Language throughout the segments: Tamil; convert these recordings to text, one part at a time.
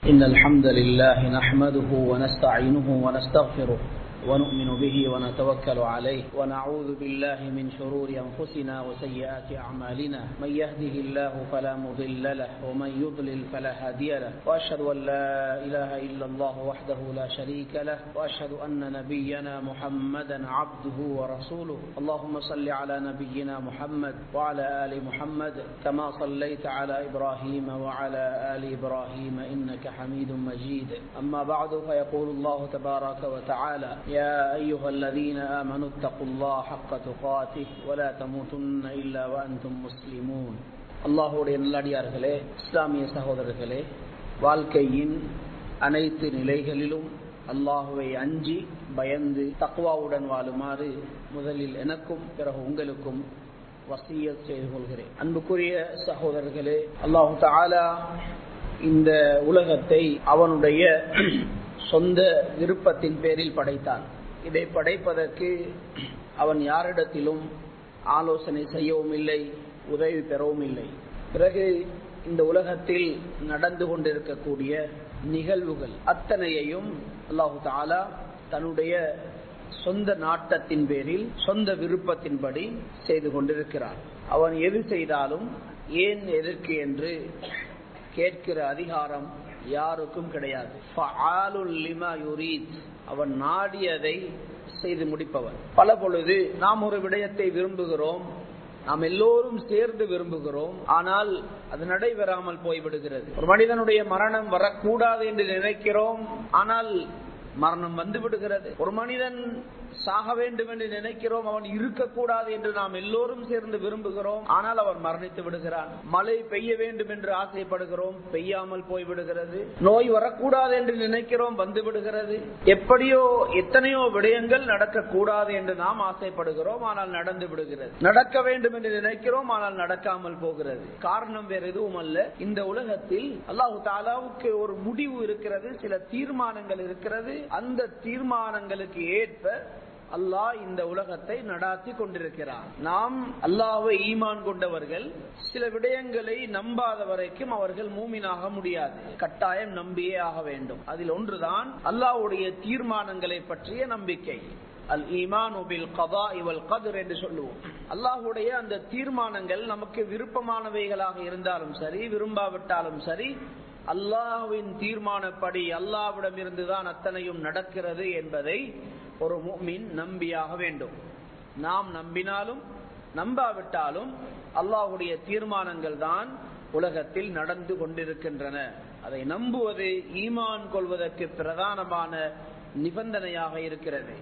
إن الحمد لله نحمده ونستعينه ونستغفره ونؤمن به ونتوكل عليه ونعوذ بالله من شرور أنفسنا وسيئات أعمالنا من يهده الله فلا مضل له ومن يضلل فلا هادي له وأشهد أن لا إله إلا الله وحده لا شريك له وأشهد أن نبينا محمدا عبده ورسوله اللهم صل على نبينا محمد وعلى آل محمد كما صليت على إبراهيم وعلى آل إبراهيم إنك حميد مجيد أما بعد فيقول الله تبارك وتعالى يا أيها الذين آمنوا اتقوا الله حق تقاته ولا تموتن إلا وأنتم مسلمون அல்லாஹுடைய நல்லடியார்களே இஸ்லாமிய சகோதரர்களே வாழ்க்கையின் அனைத்து நிலைகளிலும் அல்லாஹுவை அஞ்சி பயந்து தக்குவாவுடன் வாழுமாறு முதலில் எனக்கும் பிறகு உங்களுக்கும் வசிய செய்து கொள்கிறேன் அன்புக்குரிய சகோதரர்களே அல்லாஹு தாலா இந்த உலகத்தை அவனுடைய சொந்த விருப்பத்தின் பேரில் படைத்தான் இதை படைப்பதற்கு அவன் யாரிடத்திலும் ஆலோசனை செய்யவும் இல்லை உதவி பெறவும் இல்லை பிறகு இந்த உலகத்தில் நடந்து கொண்டிருக்கக்கூடிய நிகழ்வுகள் அத்தனையையும் அல்லாஹு தாலா தன்னுடைய சொந்த நாட்டத்தின் பேரில் சொந்த விருப்பத்தின்படி செய்து கொண்டிருக்கிறார் அவன் எது செய்தாலும் ஏன் எதற்கு என்று கேட்கிற அதிகாரம் யாருக்கும் கிடையாது அவன் நாடியதை செய்து முடிப்பவன் பல பொழுது நாம் ஒரு விடயத்தை விரும்புகிறோம் நாம் எல்லோரும் சேர்ந்து விரும்புகிறோம் ஆனால் அது நடைபெறாமல் போய்விடுகிறது ஒரு மனிதனுடைய மரணம் வரக்கூடாது என்று நினைக்கிறோம் ஆனால் மரணம் வந்து விடுகிறது ஒரு மனிதன் சாக வேண்டும் என்று நினைக்கிறோம் அவன் இருக்கக்கூடாது என்று நாம் எல்லோரும் சேர்ந்து விரும்புகிறோம் ஆனால் அவன் மரணித்து விடுகிறான் மழை பெய்ய வேண்டும் என்று ஆசைப்படுகிறோம் பெய்யாமல் போய் விடுகிறது நோய் வரக்கூடாது என்று நினைக்கிறோம் வந்து விடுகிறது எப்படியோ எத்தனையோ விடயங்கள் நடக்கக்கூடாது என்று நாம் ஆசைப்படுகிறோம் ஆனால் நடந்து விடுகிறது நடக்க வேண்டும் என்று நினைக்கிறோம் ஆனால் நடக்காமல் போகிறது காரணம் வேறு எதுவும் அல்ல இந்த உலகத்தில் அல்லாஹு தாலாவுக்கு ஒரு முடிவு இருக்கிறது சில தீர்மானங்கள் இருக்கிறது அந்த தீர்மானங்களுக்கு ஏற்ப அல்லாஹ் இந்த உலகத்தை நடாத்தி கொண்டிருக்கிறார் நாம் அல்லாஹை ஈமான் கொண்டவர்கள் சில விடயங்களை நம்பாத வரைக்கும் அவர்கள் மூமினாக முடியாது கட்டாயம் நம்பியே ஆக வேண்டும் அதில் ஒன்றுதான் அல்லாஹுடைய தீர்மானங்களை பற்றிய நம்பிக்கை அல் ஈமானுபில் கதா இவல் கதிர் என்று சொல்லுவோம் அல்லாஹுடைய அந்த தீர்மானங்கள் நமக்கு விருப்பமானவைகளாக இருந்தாலும் சரி விரும்பாவிட்டாலும் சரி அல்லாஹுவின் தீர்மானப்படி அல்லாவிடம் இருந்துதான் அத்தனையும் நடக்கிறது என்பதை ஒரு மீன் நம்பியாக வேண்டும் நாம் நம்பினாலும் நம்பாவிட்டாலும் அல்லாஹுடைய தீர்மானங்கள் தான் உலகத்தில் நடந்து கொண்டிருக்கின்றன அதை நம்புவது ஈமான் கொள்வதற்கு பிரதானமான நிபந்தனையாக இருக்கிறது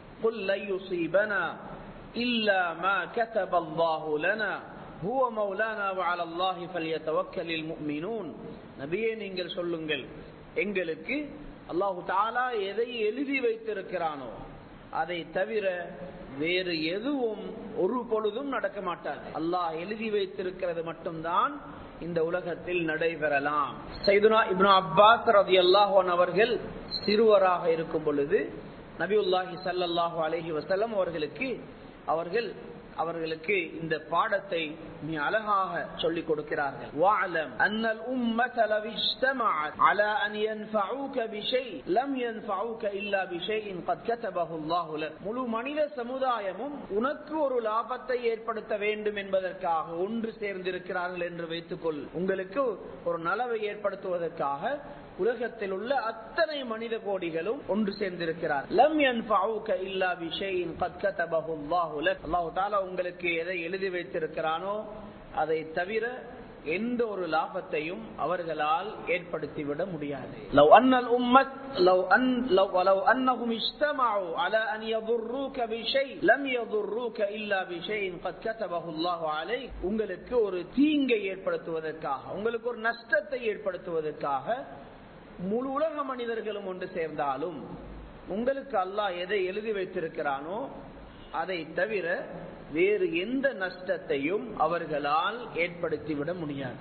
إلا ما كتب الله لنا هو مولانا وعلى الله فليتوكل المؤمنون நபியே நீங்கள் சொல்லுங்கள் எங்களுக்கு அல்லாஹு தாலா எதை எழுதி வைத்திருக்கிறானோ அதை தவிர வேறு எதுவும் ஒரு பொழுதும் நடக்க மாட்டாது அல்லாஹ் எழுதி வைத்திருக்கிறது மட்டும்தான் இந்த உலகத்தில் நடைபெறலாம் சைதுனா இப்னு அப்பாஸ் ரதி அல்லாஹான் அவர்கள் சிறுவராக இருக்கும் பொழுது நபியுல்லாஹி சல்லாஹூ அலஹி வசல்லம் அவர்களுக்கு அவர்கள் அவர்களுக்கு இந்த பாடத்தை மிக அழகாக சொல்லிக் கொடுக்கிறார்கள் வாலம் அன்னல் உம்மத லவ் இஜ்தமஅத் அலா அன் யன்ஃபஉக பிஷை லம் யன்ஃபஉக இல்லா பிஷைஇன் கத் கதபஹு அல்லாஹு லக் முழு மனித சமுதாயமும் உனக்கு ஒரு லாபத்தை ஏற்படுத்த வேண்டும் என்பதற்காக ஒன்று சேர்ந்திருக்கிறார்கள் என்று வைத்துக்கொள் உங்களுக்கு ஒரு நலவை ஏற்படுத்துவதற்காக உலகத்தில் உள்ள அத்தனை மனித கோடிகளும் ஒன்று சேர்ந்திருக்கிறார் லம் யன்ஃபஉக இல்லா பிஷைஇன் கத் கதபஹு அல்லாஹு லக் அல்லாஹ் தஆலா உங்களுக்கு எதை எழுதி வைத்திருக்கிறானோ அதை தவிர எந்த ஒரு லாபத்தையும் அவர்களால் ஏற்படுத்திவிட முடியாது لو ان الامه لو ان لو ولو انهم اجتمعوا على ان يضروك بشيء لم يضروك الا بشيء قد كتبه الله عليك உங்களுக்கு ஒரு தீங்கை ஏற்படுத்துவதற்காக உங்களுக்கு ஒரு நஷ்டத்தை ஏற்படுத்துவதற்காக முழு உலக மனிதர்களும் ஒன்று சேர்ந்தாலும் உங்களுக்கு அல்லாஹ் எதை எழுதி வைத்திருக்கிறானோ அதை தவிர வேறு எந்த நஷ்டத்தையும் அவர்களால் ஏற்படுத்திவிட முடியாது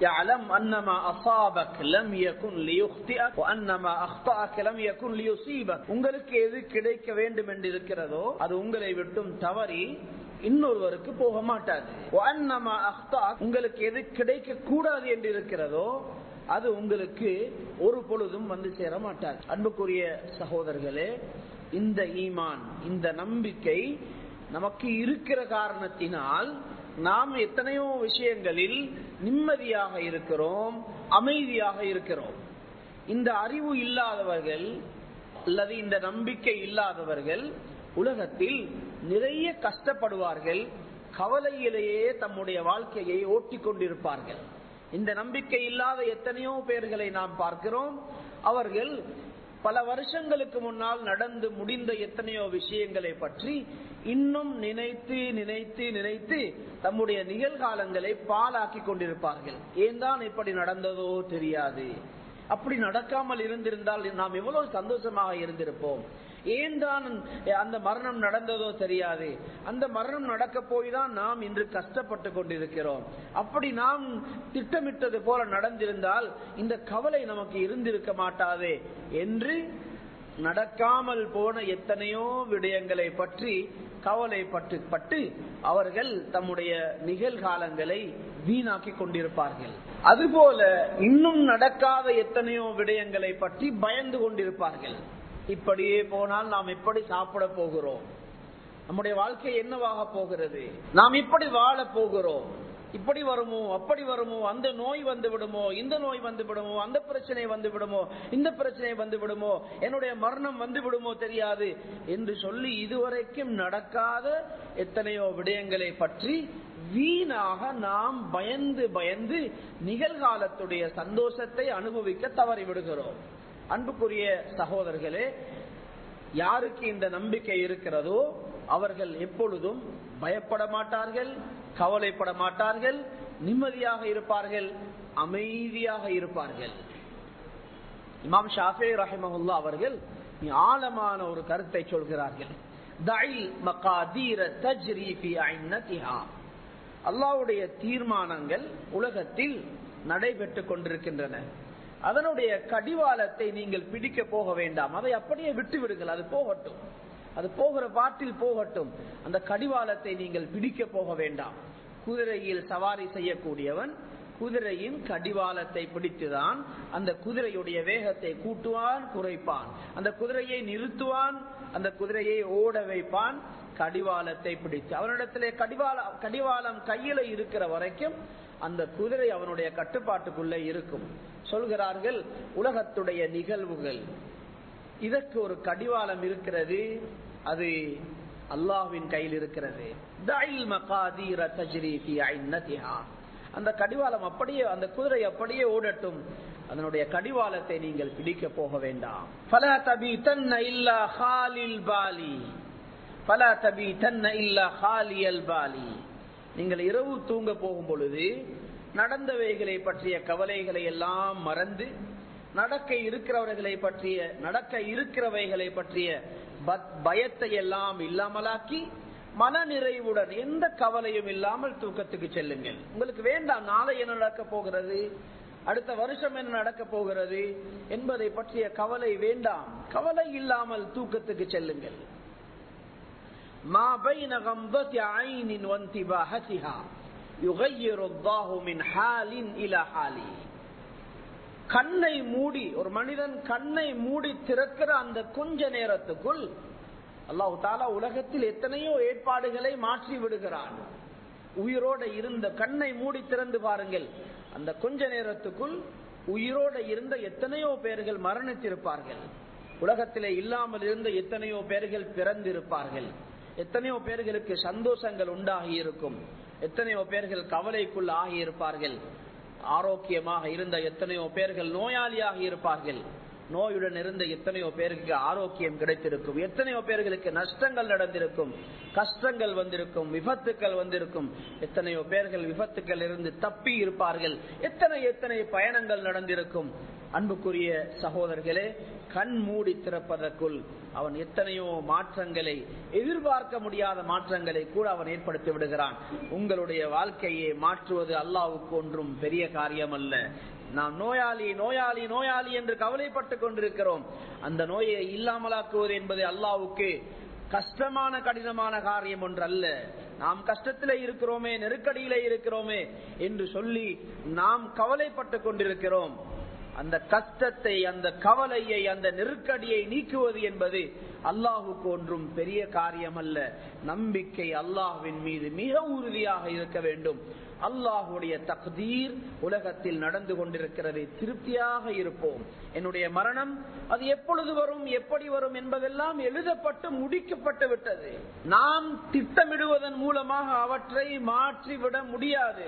உங்களுக்கு எது கிடைக்க வேண்டும் என்று இருக்கிறதோ அது உங்களை விட்டும் தவறி இன்னொருவருக்கு போக மாட்டாது உங்களுக்கு எது கிடைக்க கூடாது என்று இருக்கிறதோ அது உங்களுக்கு ஒரு பொழுதும் வந்து சேர மாட்டார் அன்புக்குரிய சகோதரர்களே இந்த ஈமான் இந்த நம்பிக்கை நமக்கு இருக்கிற காரணத்தினால் நாம் எத்தனையோ விஷயங்களில் நிம்மதியாக இருக்கிறோம் அமைதியாக இருக்கிறோம் இந்த அறிவு இல்லாதவர்கள் அல்லது இந்த நம்பிக்கை இல்லாதவர்கள் உலகத்தில் நிறைய கஷ்டப்படுவார்கள் கவலையிலேயே தம்முடைய வாழ்க்கையை ஓட்டிக் கொண்டிருப்பார்கள் இந்த நம்பிக்கை இல்லாத எத்தனையோ பேர்களை நாம் பார்க்கிறோம் அவர்கள் பல வருஷங்களுக்கு முன்னால் நடந்து முடிந்த எத்தனையோ விஷயங்களை பற்றி இன்னும் நினைத்து நினைத்து நினைத்து தம்முடைய நிகழ்காலங்களை பாலாக்கி கொண்டிருப்பார்கள் ஏன் தான் இப்படி நடந்ததோ தெரியாது அப்படி நடக்காமல் இருந்திருந்தால் நாம் எவ்வளவு சந்தோஷமாக இருந்திருப்போம் ஏன் தான் அந்த மரணம் நடந்ததோ தெரியாது அந்த மரணம் நடக்க போய் தான் நாம் இன்று கஷ்டப்பட்டு கொண்டிருக்கிறோம் அப்படி நாம் திட்டமிட்டது போல நடந்திருந்தால் இந்த கவலை நமக்கு இருந்திருக்க மாட்டாதே என்று நடக்காமல் போன எத்தனையோ விடயங்களை பற்றி கவலைப்பட்டு பட்டு அவர்கள் தம்முடைய நிகழ்காலங்களை வீணாக்கி கொண்டிருப்பார்கள் அதுபோல இன்னும் நடக்காத எத்தனையோ விடயங்களை பற்றி பயந்து கொண்டிருப்பார்கள் இப்படியே போனால் நாம் எப்படி சாப்பிட போகிறோம் நம்முடைய வாழ்க்கை என்னவாக போகிறது நாம் இப்படி வாழ போகிறோம் இப்படி வருமோ அப்படி வருமோ அந்த நோய் வந்து விடுமோ இந்த நோய் வந்து விடுமோ அந்த பிரச்சனை வந்து விடுமோ இந்த பிரச்சனை வந்து விடுமோ என்னுடைய மரணம் வந்து விடுமோ தெரியாது என்று சொல்லி இதுவரைக்கும் நடக்காத எத்தனையோ விடயங்களை பற்றி வீணாக நாம் பயந்து பயந்து நிகழ்காலத்துடைய சந்தோஷத்தை அனுபவிக்க தவறி விடுகிறோம் அன்புக்குரிய சகோதரர்களே யாருக்கு இந்த நம்பிக்கை இருக்கிறதோ அவர்கள் எப்பொழுதும் பயப்பட மாட்டார்கள் கவலைப்பட மாட்டார்கள் நிம்மதியாக இருப்பார்கள் அமைதியாக இருப்பார்கள் இமாம் ஷாஃபே ரஹிமஹுல்லா அவர்கள் ஆழமான ஒரு கருத்தை சொல்கிறார்கள் அல்லாவுடைய தீர்மானங்கள் உலகத்தில் நடைபெற்றுக் கொண்டிருக்கின்றன அதனுடைய கடிவாளத்தை நீங்கள் பிடிக்க போக வேண்டாம் அதை அப்படியே விட்டு விடுங்கள் அது போகட்டும் அது போகிற பாட்டில் போகட்டும் அந்த கடிவாளத்தை நீங்கள் பிடிக்க போக வேண்டாம் குதிரையில் சவாரி செய்யக்கூடியவன் குதிரையின் கடிவாளத்தை பிடித்துதான் அந்த குதிரையுடைய வேகத்தை கூட்டுவான் குறைப்பான் அந்த குதிரையை நிறுத்துவான் அந்த குதிரையை ஓட வைப்பான் கடிவாளத்தை பிடித்து அவனிடத்திலே கடிவாள கடிவாளம் கையில இருக்கிற வரைக்கும் அந்த குதிரை அவனுடைய கட்டுப்பாட்டுக்குள்ளே இருக்கும் சொல்கிறார்கள் உலகத்துடைய நிகழ்வுகள் இதற்கு ஒரு கடிவாளம் இருக்கிறது அது அல்லாஹ்வின் கையில் இருக்கிறது அந்த கடிவாளம் அப்படியே அந்த குதிரை அப்படியே ஓடட்டும் அதனுடைய கடிவாளத்தை நீங்கள் பிடிக்க போக வேண்டாம் பல தபி தன்ன இல்லா ஹாலில் பாலி பல தபி தன்ன இல்லா ஹாலியல் பாலி நீங்கள் இரவு தூங்க போகும் பொழுது நடந்தவைகளை பற்றிய கவலைகளை எல்லாம் மறந்து நடக்க இருக்கிறவர்களை பற்றிய நடக்க இருக்கிறவைகளை பற்றிய பயத்தை எல்லாம் இல்லாமலாக்கி மன நிறைவுடன் எந்த கவலையும் இல்லாமல் தூக்கத்துக்கு செல்லுங்கள் உங்களுக்கு வேண்டாம் நாளை என்ன நடக்க போகிறது அடுத்த வருஷம் என்ன நடக்க போகிறது என்பதை பற்றிய கவலை வேண்டாம் கவலை இல்லாமல் தூக்கத்துக்கு செல்லுங்கள் ما بين غمضة عين وانتباهتها يغير الله من حال إلى حال கண்ணை மூடி ஒரு மனிதன் கண்ணை மூடி திறக்கிற அந்த கொஞ்ச நேரத்துக்குள் அல்லாஹு தாலா உலகத்தில் எத்தனையோ ஏற்பாடுகளை மாற்றி விடுகிறான் உயிரோட இருந்த கண்ணை மூடி திறந்து பாருங்கள் அந்த கொஞ்ச நேரத்துக்குள் உயிரோட இருந்த எத்தனையோ பேர்கள் மரணித்திருப்பார்கள் உலகத்திலே இல்லாமல் இருந்த எத்தனையோ பேர்கள் பிறந்திருப்பார்கள் எத்தனையோ பேர்களுக்கு சந்தோஷங்கள் உண்டாகி இருக்கும் எத்தனையோ பேர்கள் கவலைக்குள் ஆகி இருப்பார்கள் ஆரோக்கியமாக இருந்த எத்தனையோ பேர்கள் நோயாளியாக இருப்பார்கள் நோயுடன் இருந்த எத்தனையோ பேருக்கு ஆரோக்கியம் கிடைத்திருக்கும் எத்தனையோ பேர்களுக்கு நஷ்டங்கள் நடந்திருக்கும் கஷ்டங்கள் வந்திருக்கும் விபத்துக்கள் வந்திருக்கும் எத்தனையோ பேர்கள் விபத்துக்கள் இருந்து தப்பி இருப்பார்கள் எத்தனை எத்தனை பயணங்கள் நடந்திருக்கும் அன்புக்குரிய சகோதரர்களே கண் மூடி திறப்பதற்குள் அவன் எத்தனையோ மாற்றங்களை எதிர்பார்க்க முடியாத மாற்றங்களை கூட அவன் ஏற்படுத்தி விடுகிறான் உங்களுடைய வாழ்க்கையை மாற்றுவது அல்லாவுக்கு ஒன்றும் பெரிய காரியம் அல்ல நாம் நோயாளி நோயாளி நோயாளி என்று கவலைப்பட்டுக் கொண்டிருக்கிறோம் அந்த நோயை இல்லாமலாக்குவது என்பது அல்லாவுக்கு கஷ்டமான கடினமான காரியம் ஒன்று அல்ல நாம் கஷ்டத்திலே இருக்கிறோமே நெருக்கடியிலே இருக்கிறோமே என்று சொல்லி நாம் கவலைப்பட்டுக் கொண்டிருக்கிறோம் அந்த கஷ்டத்தை அந்த கவலையை அந்த நெருக்கடியை நீக்குவது என்பது அல்லாஹுக்கு ஒன்றும் பெரிய காரியம் அல்ல நம்பிக்கை அல்லாஹுவின் மீது மிக உறுதியாக இருக்க வேண்டும் அல்லாஹுடைய தக்தீர் உலகத்தில் நடந்து கொண்டிருக்கிறது திருப்தியாக இருப்போம் என்னுடைய மரணம் அது எப்பொழுது வரும் எப்படி வரும் என்பதெல்லாம் எழுதப்பட்டு முடிக்கப்பட்டு விட்டது நாம் திட்டமிடுவதன் மூலமாக அவற்றை மாற்றிவிட முடியாது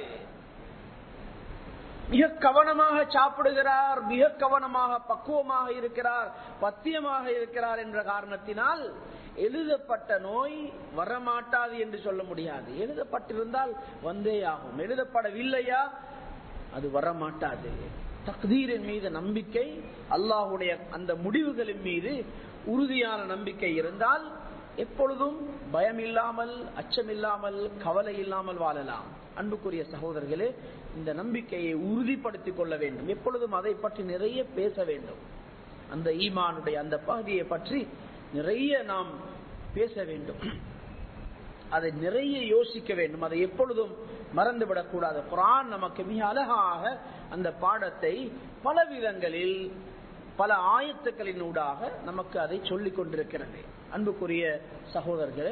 மிக கவனமாக சாப்பிடுகிறார் மிக கவனமாக பக்குவமாக இருக்கிறார் பத்தியமாக இருக்கிறார் என்ற காரணத்தினால் எழுதப்பட்ட நோய் வரமாட்டாது என்று சொல்ல முடியாது எழுதப்பட்டிருந்தால் வந்தே ஆகும் எழுதப்படவில்லையா அது வரமாட்டாது தக்தீரின் மீது நம்பிக்கை அல்லாஹுடைய அந்த முடிவுகளின் மீது உறுதியான நம்பிக்கை இருந்தால் எப்பொழுதும் பயம் இல்லாமல் அச்சம் இல்லாமல் கவலை இல்லாமல் வாழலாம் அன்புக்குரிய சகோதரர்களே இந்த நம்பிக்கையை உறுதிப்படுத்திக் கொள்ள வேண்டும் எப்பொழுதும் அதை பற்றி நிறைய பேச வேண்டும் அந்த ஈமானுடைய அந்த பகுதியை பற்றி நிறைய நாம் பேச வேண்டும் அதை நிறைய யோசிக்க வேண்டும் அதை எப்பொழுதும் மறந்துவிடக் கூடாது குரான் நமக்கு மிக அழகாக அந்த பாடத்தை பல விதங்களில் பல ஆயத்துக்களின் ஊடாக நமக்கு அதை சொல்லிக் கொண்டிருக்கிறது அன்புக்குரிய சகோதரர்களே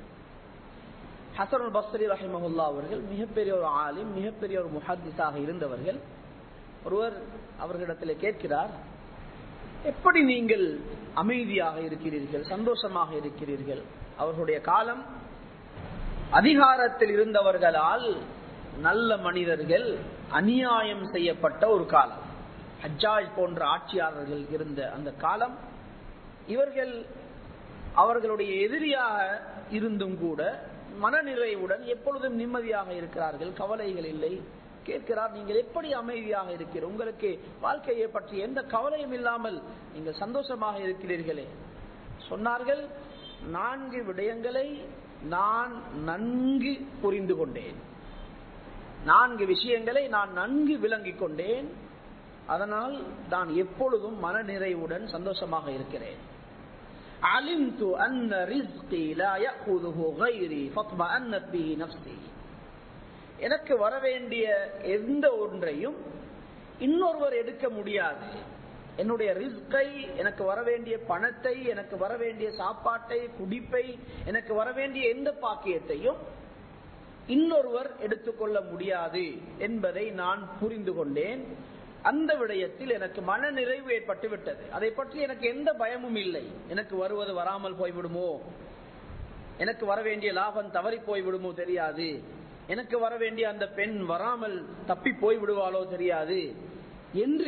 ஹசனுல் பஸ்ரி ரஹிமஹுல்லா அவர்கள் மிகப்பெரிய ஒரு ஆலிம் மிகப்பெரிய ஒரு முஹத்திஸாக இருந்தவர்கள் ஒருவர் அவர்களிடத்தில் கேட்கிறார் எப்படி நீங்கள் அமைதியாக இருக்கிறீர்கள் சந்தோஷமாக இருக்கிறீர்கள் அவர்களுடைய காலம் அதிகாரத்தில் இருந்தவர்களால் நல்ல மனிதர்கள் அநியாயம் செய்யப்பட்ட ஒரு காலம் ஹஜ்ஜாஜ் போன்ற ஆட்சியாளர்கள் இருந்த அந்த காலம் இவர்கள் அவர்களுடைய எதிரியாக இருந்தும் கூட மனநிறைவுடன் எப்பொழுதும் நிம்மதியாக இருக்கிறார்கள் கவலைகள் இல்லை கேட்கிறார் நீங்கள் எப்படி அமைதியாக இருக்கிறீர்கள் உங்களுக்கு வாழ்க்கையை பற்றி எந்த கவலையும் இல்லாமல் நீங்கள் சந்தோஷமாக இருக்கிறீர்களே சொன்னார்கள் நான்கு விடயங்களை நான் நன்கு புரிந்து கொண்டேன் நான்கு விஷயங்களை நான் நன்கு விளங்கிக் கொண்டேன் அதனால் நான் எப்பொழுதும் மனநிறைவுடன் சந்தோஷமாக இருக்கிறேன் علمت أن رزقي لا يأخذه غيري فاطمأنت به نفسي எனக்கு வரவேண்டிய எந்த ஒன்றையும் இன்னொருவர் எடுக்க முடியாது என்னுடைய ரிஸ்கை எனக்கு வரவேண்டிய பணத்தை எனக்கு வரவேண்டிய சாப்பாட்டை குடிப்பை எனக்கு வரவேண்டிய எந்த பாக்கியத்தையும் இன்னொருவர் எடுத்துக்கொள்ள முடியாது என்பதை நான் புரிந்து கொண்டேன் அந்த விடயத்தில் எனக்கு மன நிறைவு ஏற்பட்டு விட்டது அதை பற்றி எனக்கு எந்த பயமும் இல்லை எனக்கு வருவது வராமல் போய்விடுமோ எனக்கு வர வேண்டிய லாபம் தவறி போய்விடுமோ தெரியாது எனக்கு வர வேண்டிய அந்த பெண் வராமல் தப்பி போய்விடுவாளோ தெரியாது என்று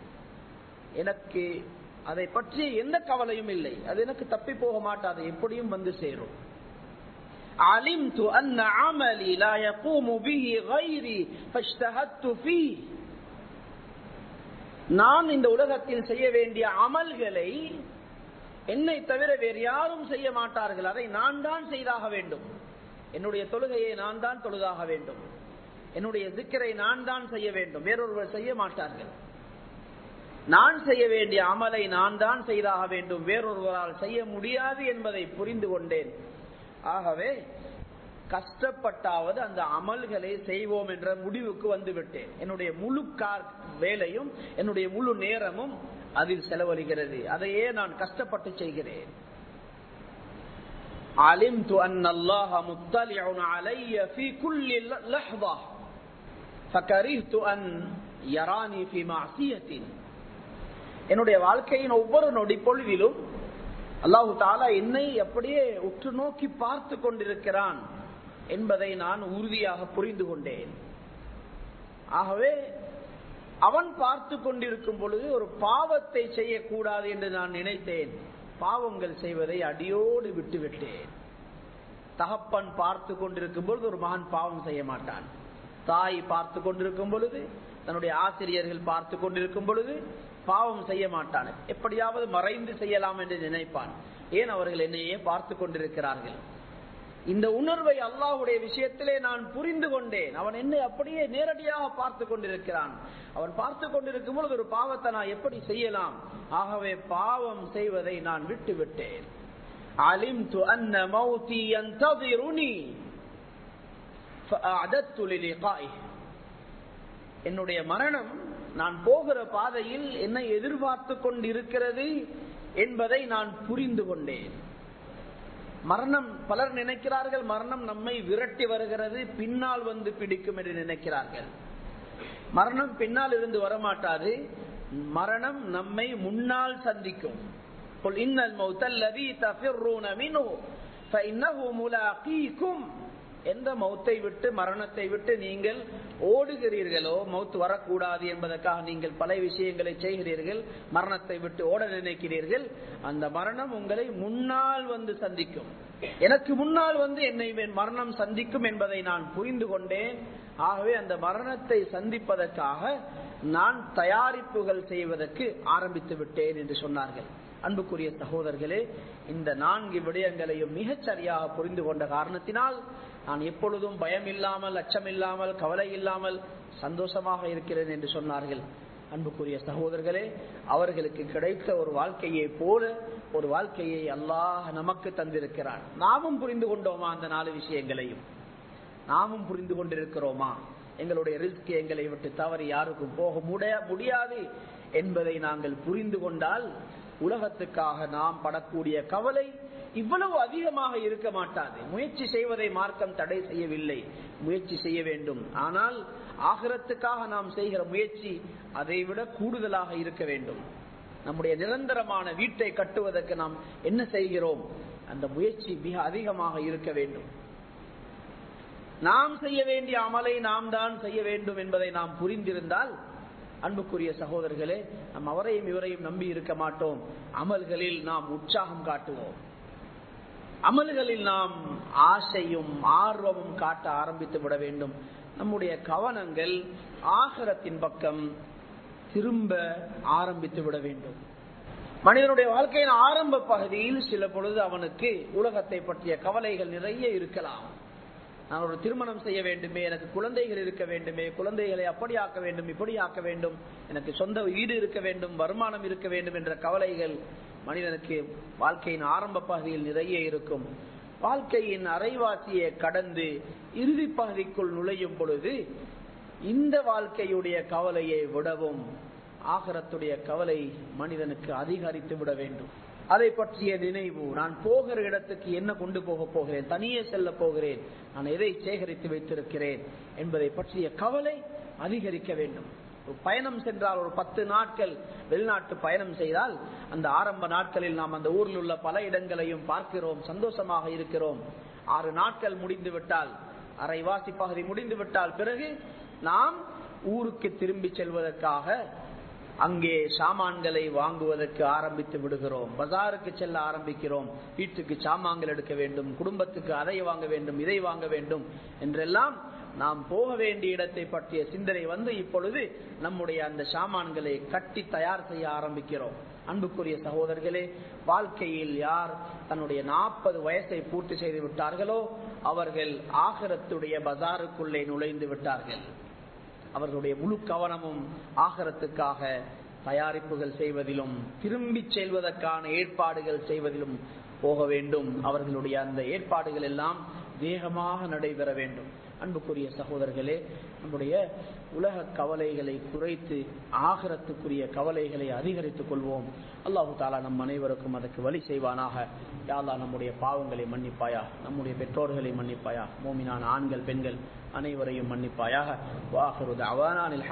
எனக்கு அதை பற்றிய எந்த கவலையும் இல்லை அது எனக்கு தப்பி போக மாட்டாது எப்படியும் வந்து சேரும் علمت أن عملي لا يقوم به غيري فاجتهدت فيه நான் இந்த உலகத்தில் செய்ய வேண்டிய அமல்களை என்னை தவிர வேறு யாரும் செய்ய மாட்டார்கள் அதை நான் தான் செய்தாக வேண்டும் என்னுடைய தொழுகையை நான் தான் தொழுதாக வேண்டும் என்னுடைய சிக்கரை நான் தான் செய்ய வேண்டும் வேறொருவர் செய்ய மாட்டார்கள் நான் செய்ய வேண்டிய அமலை நான் தான் செய்தாக வேண்டும் வேறொருவரால் செய்ய முடியாது என்பதை புரிந்து கொண்டேன் ஆகவே கஷ்டப்பட்டாவது அந்த அமல்களை செய்வோம் என்ற முடிவுக்கு வந்து விட்டேன் என்னுடைய முழு வேலையும் என்னுடைய முழு நேரமும் அதில் செலவழிகிறது அதையே நான் கஷ்டப்பட்டு செய்கிறேன் علمت أن الله مطلع علي في كل لحظة فكرهت أن يراني في معصية என்னுடைய வாழ்க்கையின் ஒவ்வொரு நொடி பொழுதிலும் அல்லாஹு தாலா என்னை அப்படியே உற்று நோக்கி பார்த்து கொண்டிருக்கிறான் என்பதை நான் உறுதியாக புரிந்து கொண்டேன் ஆகவே அவன் பார்த்து கொண்டிருக்கும் பொழுது ஒரு பாவத்தை செய்யக்கூடாது என்று நான் நினைத்தேன் பாவங்கள் செய்வதை அடியோடு விட்டுவிட்டேன் தகப்பன் பார்த்து கொண்டிருக்கும் பொழுது ஒரு மகன் பாவம் செய்ய மாட்டான் தாய் பார்த்து கொண்டிருக்கும் பொழுது தன்னுடைய ஆசிரியர்கள் பார்த்து கொண்டிருக்கும் பொழுது பாவம் செய்ய மாட்டான் எப்படியாவது மறைந்து செய்யலாம் என்று நினைப்பான் ஏன் அவர்கள் என்னையே பார்த்து கொண்டிருக்கிறார்கள் இந்த உணர்வை அல்லாஹுடைய விஷயத்திலே நான் புரிந்து கொண்டேன் அவன் என்னை அப்படியே நேரடியாக பார்த்து கொண்டிருக்கிறான் அவன் பார்த்து கொண்டிருக்கும் பொழுது ஒரு பாவத்தை நான் எப்படி செய்யலாம் ஆகவே பாவம் செய்வதை நான் விட்டு விட்டேன் علمت أن موتي ينتظرني فأعددت للقائه என்னுடைய மரணம் நான் போகிற பாதையில் என்னை எதிர்பார்த்து கொண்டிருக்கிறது என்பதை நான் புரிந்து கொண்டேன் மரணம் பலர் நினைக்கிறார்கள் மரணம் நம்மை விரட்டி வருகிறது பின்னால் வந்து பிடிக்கும் என்று நினைக்கிறார்கள் மரணம் பின்னால் இருந்து வரமாட்டாது மரணம் நம்மை முன்னால் சந்திக்கும் قل إن الموت الذي تفرون منه فإنه ملاقيكم எந்த மௌத்தை விட்டு மரணத்தை விட்டு நீங்கள் ஓடுகிறீர்களோ மௌத்து வரக்கூடாது என்பதற்காக நீங்கள் பல விஷயங்களை செய்கிறீர்கள் மரணத்தை விட்டு ஓட நினைக்கிறீர்கள் அந்த மரணம் உங்களை முன்னால் வந்து சந்திக்கும் எனக்கு முன்னால் வந்து என்னை மரணம் சந்திக்கும் என்பதை நான் புரிந்து கொண்டேன் ஆகவே அந்த மரணத்தை சந்திப்பதற்காக நான் தயாரிப்புகள் செய்வதற்கு ஆரம்பித்து விட்டேன் என்று சொன்னார்கள் அன்புக்குரிய சகோதரர்களே இந்த நான்கு விடயங்களையும் மிகச் சரியாக புரிந்து கொண்ட காரணத்தினால் நான் எப்பொழுதும் பயம் இல்லாமல் அச்சம் இல்லாமல் கவலை இல்லாமல் சந்தோஷமாக இருக்கிறேன் என்று சொன்னார்கள் அன்புக்குரிய சகோதரர்களே அவர்களுக்கு கிடைத்த ஒரு வாழ்க்கையை போல ஒரு வாழ்க்கையை அல்லாஹ் நமக்கு தந்திருக்கிறான் நாமும் புரிந்து கொண்டோமா அந்த நாலு விஷயங்களையும் நாமும் புரிந்து கொண்டிருக்கிறோமா எங்களுடைய ரிஸ்க் எங்களை விட்டு தவறி யாருக்கும் போக முடியாது என்பதை நாங்கள் புரிந்து கொண்டால் உலகத்துக்காக நாம் படக்கூடிய கவலை இவ்வளவு அதிகமாக இருக்க மாட்டாது முயற்சி செய்வதை மார்க்கம் தடை செய்யவில்லை முயற்சி செய்ய வேண்டும் ஆனால் ஆகரத்துக்காக நாம் செய்கிற முயற்சி அதை விட கூடுதலாக இருக்க வேண்டும் நம்முடைய நிரந்தரமான வீட்டை கட்டுவதற்கு நாம் என்ன செய்கிறோம் அந்த முயற்சி மிக அதிகமாக இருக்க வேண்டும் நாம் செய்ய வேண்டிய அமலை நாம் தான் செய்ய வேண்டும் என்பதை நாம் புரிந்திருந்தால் அன்புக்குரிய சகோதரர்களே நம் அவரையும் இவரையும் நம்பி இருக்க மாட்டோம் அமல்களில் நாம் உற்சாகம் காட்டுவோம் அமல்களில் நாம் ஆசையும் ஆர்வமும் காட்ட ஆரம்பித்து விட வேண்டும் நம்முடைய கவனங்கள் ஆகரத்தின் பக்கம் திரும்ப ஆரம்பித்து விட வேண்டும் மனிதனுடைய வாழ்க்கையின் ஆரம்ப பகுதியில் சில பொழுது அவனுக்கு உலகத்தை பற்றிய கவலைகள் நிறைய இருக்கலாம் நான் ஒரு திருமணம் செய்ய வேண்டுமே எனக்கு குழந்தைகள் இருக்க வேண்டுமே குழந்தைகளை அப்படி ஆக்க வேண்டும் இப்படி ஆக்க வேண்டும் எனக்கு சொந்த வீடு இருக்க வேண்டும் வருமானம் இருக்க வேண்டும் என்ற கவலைகள் மனிதனுக்கு வாழ்க்கையின் ஆரம்ப பகுதியில் நிறைய இருக்கும் வாழ்க்கையின் அரைவாசியை கடந்து இறுதி பகுதிக்குள் நுழையும் பொழுது இந்த வாழ்க்கையுடைய கவலையை விடவும் ஆகரத்துடைய கவலை மனிதனுக்கு அதிகரித்து விட வேண்டும் அதை பற்றிய நினைவு நான் போகிற இடத்துக்கு என்ன கொண்டு போக போகிறேன் தனியே செல்ல போகிறேன் நான் எதை சேகரித்து வைத்திருக்கிறேன் என்பதை பற்றிய கவலை அதிகரிக்க வேண்டும் பயணம் சென்றால் ஒரு பத்து நாட்கள் வெளிநாட்டு பயணம் செய்தால் அந்த ஆரம்ப நாட்களில் நாம் அந்த ஊரில் உள்ள பல இடங்களையும் பார்க்கிறோம் சந்தோஷமாக இருக்கிறோம் ஆறு நாட்கள் முடிந்து விட்டால் அரைவாசி பகுதி முடிந்து விட்டால் பிறகு நாம் ஊருக்கு திரும்பி செல்வதற்காக அங்கே சாமான்களை வாங்குவதற்கு ஆரம்பித்து விடுகிறோம் பஜாருக்கு செல்ல ஆரம்பிக்கிறோம் வீட்டுக்கு சாமான்கள் எடுக்க வேண்டும் குடும்பத்துக்கு அதை வாங்க வேண்டும் இதை வாங்க வேண்டும் என்றெல்லாம் நாம் போக வேண்டிய இடத்தை பற்றிய சிந்தனை வந்து இப்பொழுது நம்முடைய அந்த சாமான்களை கட்டி தயார் செய்ய ஆரம்பிக்கிறோம் அன்புக்குரிய சகோதரர்களே வாழ்க்கையில் யார் தன்னுடைய நாற்பது வயசை பூர்த்தி செய்து விட்டார்களோ அவர்கள் ஆகரத்துடைய பஜாருக்குள்ளே நுழைந்து விட்டார்கள் அவர்களுடைய முழு கவனமும் ஆகரத்துக்காக தயாரிப்புகள் செய்வதிலும் திரும்பி செல்வதற்கான ஏற்பாடுகள் செய்வதிலும் போக வேண்டும் அவர்களுடைய அந்த ஏற்பாடுகள் எல்லாம் வேகமாக நடைபெற வேண்டும் அன்புக்குரிய சகோதரர்களே நம்முடைய உலக கவலைகளை குறைத்து ஆகரத்துக்குரிய கவலைகளை அதிகரித்துக் கொள்வோம் அல்லாஹு தாலா நம் அனைவருக்கும் அதற்கு வழி செய்வானாக யாழ்லா நம்முடைய பாவங்களை மன்னிப்பாயா நம்முடைய பெற்றோர்களை மன்னிப்பாயா மோமினான ஆண்கள் பெண்கள் அனைவரையும் மன்னிப்பாயாக வாஹருது அவானானில்